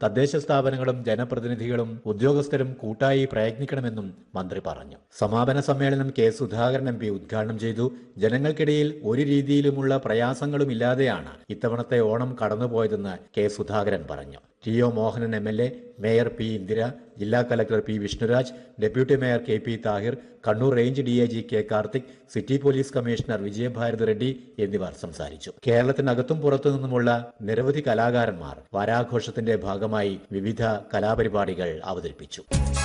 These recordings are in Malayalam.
തദ്ദേശ സ്ഥാപനങ്ങളും ജനപ്രതിനിധികളും ഉദ്യോഗസ്ഥരും കൂട്ടായി പ്രയത്നിക്കണമെന്നും മന്ത്രി പറഞ്ഞു സമാപന സമ്മേളനം കെ സുധാകരൻ എം പി ഉദ്ഘാടനം ചെയ്തു ജനങ്ങൾക്കിടയിൽ ഒരു രീതിയിലുമുള്ള പ്രയാസങ്ങളും ഇല്ലാതെയാണ് ഇത്തവണത്തെ ഓണം കടന്നുപോയതെന്ന് കെ സുധാകരൻ പറഞ്ഞു T O Mohanan M L A mayor P Indira ജില്ലാ collector P Vishnuraj deputy mayor K P Thahir Kannur range D I G K Karthik city police commissioner Vijayabharathi Reddy എന്നിവർ സംസാരിച്ചു കേരളത്തിനകത്തും പുറത്തു നിന്നുമുള്ള നിരവധി കലാകാരന്മാർ വാരാഘോഷത്തിന്റെ ഭാഗമായി വിവിധ കലാപരിപാടികൾ അവതരിപ്പിച്ചു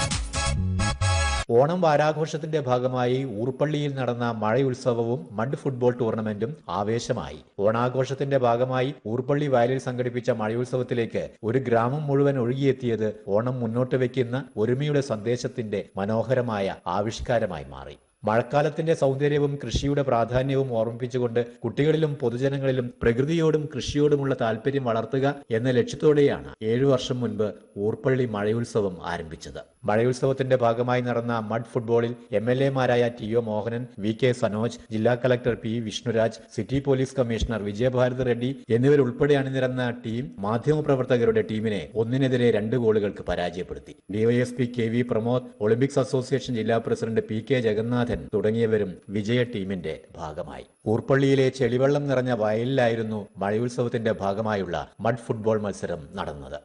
ഓണം വാരാഘോഷത്തിന്റെ ഭാഗമായി ഊർപ്പള്ളിയിൽ നടന്ന മഴയുത്സവവും മഡ് ഫുട്ബോൾ ടൂർണമെന്റും ആവേശമായി ഓണാഘോഷത്തിന്റെ ഭാഗമായി ഊർപ്പള്ളി വയലിൽ സംഘടിപ്പിച്ച മഴയുത്സവത്തിലേക്ക് ഒരു ഗ്രാമം മുഴുവൻ ഒഴുകിയെത്തിയത് ഓണം മുന്നോട്ട് വയ്ക്കുന്ന ഒരുമയുടെ സന്ദേശത്തിന്റെ മനോഹരമായ ആവിഷ്കാരമായി മാറി മഴക്കാലത്തിന്റെ സൗന്ദര്യവും കൃഷിയുടെ പ്രാധാന്യവും ഓർമ്മിപ്പിച്ചുകൊണ്ട് കുട്ടികളിലും പൊതുജനങ്ങളിലും പ്രകൃതിയോടും കൃഷിയോടുമുള്ള താല്പര്യം വളർത്തുക എന്ന ലക്ഷ്യത്തോടെയാണ് ഏഴു വർഷം മുൻപ് ഊർപ്പള്ളി മഴയുത്സവം ആരംഭിച്ചത് മഴയുത്സവത്തിന്റെ ഭാഗമായി നടന്ന മഡ് ഫുട്ബോളിൽ എം എൽ എമാരായ T O Mohanan V K Sanoj ജില്ലാ collector P Vishnuraj city police commissioner Vijayabharathi Reddy എന്നിവരുൾപ്പെടെ അണിനിരന്ന ടീം മാധ്യമപ്രവർത്തകരുടെ ടീമിനെ ഒന്നിനെതിരെ രണ്ട് ഗോളുകൾക്ക് പരാജയപ്പെടുത്തി DYSP K V Pramod Olympics association ജില്ലാ പ്രസിഡന്റ് പി കെ ജഗന്നാഥൻ തുടങ്ങിയവരും വിജയ ടീമിന്റെ ഭാഗമായി ഊർപ്പള്ളിയിലെ ചെളിവെള്ളം നിറഞ്ഞ വയലിലായിരുന്നു മഴയുത്സവത്തിന്റെ ഭാഗമായുള്ള മഡ് ഫുട്ബോൾ മത്സരം നടന്നത്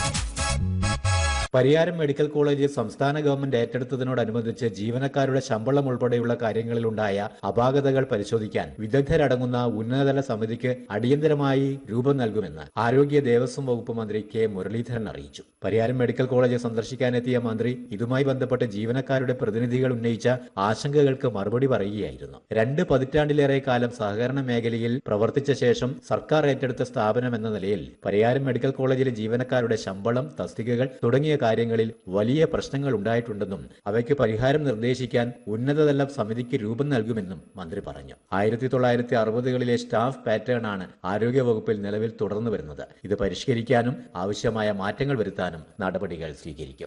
പരിയാരം മെഡിക്കൽ കോളേജ് സംസ്ഥാന ഗവൺമെന്റ് ഏറ്റെടുത്തതിനോടനുബന്ധിച്ച് ജീവനക്കാരുടെ ശമ്പളം ഉൾപ്പെടെയുള്ള കാര്യങ്ങളിലുണ്ടായ അപാകതകൾ പരിശോധിക്കാൻ വിദഗ്ധരടങ്ങുന്ന ഉന്നതതല സമിതിക്ക് അടിയന്തരമായി രൂപം നൽകുമെന്ന് ആരോഗ്യ ദേവസ്വം വകുപ്പ് മന്ത്രി കെ മുരളീധരൻ അറിയിച്ചു പരിയാരം മെഡിക്കൽ കോളേജ് സന്ദർശിക്കാനെത്തിയ മന്ത്രി ഇതുമായി ബന്ധപ്പെട്ട് ജീവനക്കാരുടെ പ്രതിനിധികൾ ഉന്നയിച്ച ആശങ്കകൾക്ക് മറുപടി പറയുകയായിരുന്നു രണ്ട് പതിറ്റാണ്ടിലേറെ കാലം സഹകരണ മേഖലയിൽ പ്രവർത്തിച്ച ശേഷം സർക്കാർ ഏറ്റെടുത്ത സ്ഥാപനം എന്ന നിലയിൽ പരിയാരം മെഡിക്കൽ കോളേജിലെ ജീവനക്കാരുടെ ശമ്പളം തസ്തികകൾ തുടങ്ങിയ കാര്യങ്ങളിൽ വലിയ പ്രശ്നങ്ങൾ ഉണ്ടായിട്ടുണ്ടെന്നും അവയ്ക്ക് പരിഹാരം നിർദ്ദേശിക്കാൻ ഉന്നതതല സമിതിക്ക് രൂപം നൽകുമെന്നും മന്ത്രി പറഞ്ഞു ആയിരത്തി തൊള്ളായിരത്തി അറുപതുകളിലെ സ്റ്റാഫ് പാറ്റേൺ ആണ് ആരോഗ്യവകുപ്പിൽ നിലവിൽ തുടർന്നു വരുന്നത് ഇത് പരിഷ്കരിക്കാനും ആവശ്യമായ മാറ്റങ്ങൾ വരുത്താനും നടപടികൾ സ്വീകരിക്കും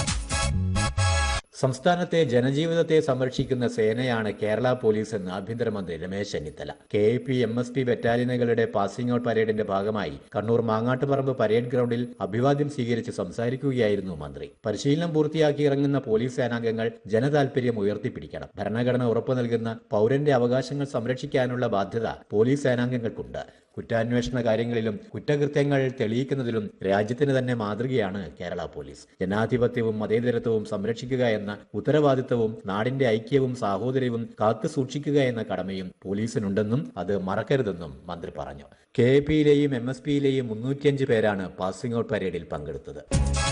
സംസ്ഥാനത്തെ ജനജീവിതത്തെ സംരക്ഷിക്കുന്ന സേനയാണ് കേരള പോലീസ് എന്ന് ആഭ്യന്തരമന്ത്രി Ramesh Chennithala K A P M S P ബറ്റാലിയനുകളുടെ പാസിംഗ് ഔട്ട് പരേഡിന്റെ ഭാഗമായി കണ്ണൂർ മാങ്ങാട്ടുപറമ്പ് പരേഡ് ഗ്രൗണ്ടിൽ അഭിവാദ്യം സ്വീകരിച്ച് സംസാരിക്കുകയായിരുന്നു മന്ത്രി പരിശീലനം പൂർത്തിയാക്കി ഇറങ്ങുന്ന പോലീസ് സേനാംഗങ്ങൾ ജനതാൽപര്യം ഉയർത്തിപ്പിടിക്കണം ഭരണഘടന ഉറപ്പു നൽകുന്ന പൗരന്റെ അവകാശങ്ങൾ സംരക്ഷിക്കാനുള്ള ബാധ്യത പോലീസ് സേനാംഗങ്ങൾക്കുണ്ട് കുറ്റാന്വേഷണ കാര്യങ്ങളിലും കുറ്റകൃത്യങ്ങൾ തെളിയിക്കുന്നതിലും രാജ്യത്തിന് തന്നെ മാതൃകയാണ് കേരള പോലീസ് ജനാധിപത്യവും മതേതരത്വവും സംരക്ഷിക്കുക എന്ന ഉത്തരവാദിത്തവും നാടിന്റെ ഐക്യവും സാഹോദര്യവും കാത്തു സൂക്ഷിക്കുക എന്ന കടമയും പോലീസിനുണ്ടെന്നും അത് മറക്കരുതെന്നും മന്ത്രി പറഞ്ഞു കെ എ പിയിലെയും എം എസ് പിയിലെയും മുന്നൂറ്റിയഞ്ച് പേരാണ് പാസിംഗ് ഔട്ട് പരേഡിൽ പങ്കെടുത്തത്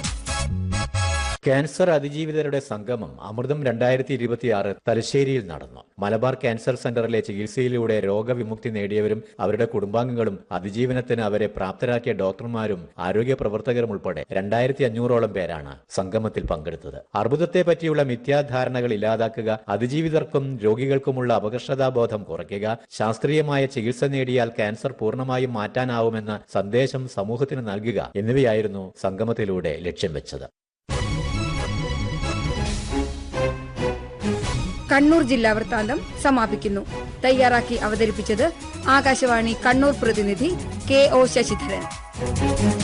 ക്യാൻസർ അതിജീവിതരുടെ സംഗമം അമൃതം രണ്ടായിരത്തി ഇരുപത്തിയാറ് തലശ്ശേരിയിൽ നടന്നു മലബാർ ക്യാൻസർ സെന്ററിലെ ചികിത്സയിലൂടെ രോഗവിമുക്തി നേടിയവരും അവരുടെ കുടുംബാംഗങ്ങളും അതിജീവനത്തിന് അവരെ പ്രാപ്തരാക്കിയ ഡോക്ടർമാരും ആരോഗ്യ പ്രവർത്തകരും ഉൾപ്പെടെ രണ്ടായിരത്തി അഞ്ഞൂറോളം പേരാണ് സംഗമത്തിൽ പങ്കെടുത്തത് അർബുദത്തെ പറ്റിയുള്ള മിഥ്യാധാരണകൾ ഇല്ലാതാക്കുക അതിജീവിതർക്കും രോഗികൾക്കുമുള്ള അപകർഷതാബോധം കുറയ്ക്കുക ശാസ്ത്രീയമായ ചികിത്സ നേടിയാൽ ക്യാൻസർ പൂർണ്ണമായും മാറ്റാനാവുമെന്ന സന്ദേശം സമൂഹത്തിന് നൽകുക എന്നിവയായിരുന്നു സംഗമത്തിലൂടെ ലക്ഷ്യം വെച്ചത് കണ്ണൂർ ജില്ലാ വൃത്താന്തം സമാപിക്കുന്നു തയ്യാറാക്കി അവതരിപ്പിച്ചത് ആകാശവാണി കണ്ണൂർ പ്രതിനിധി കെ ഒ ശശിധരൻ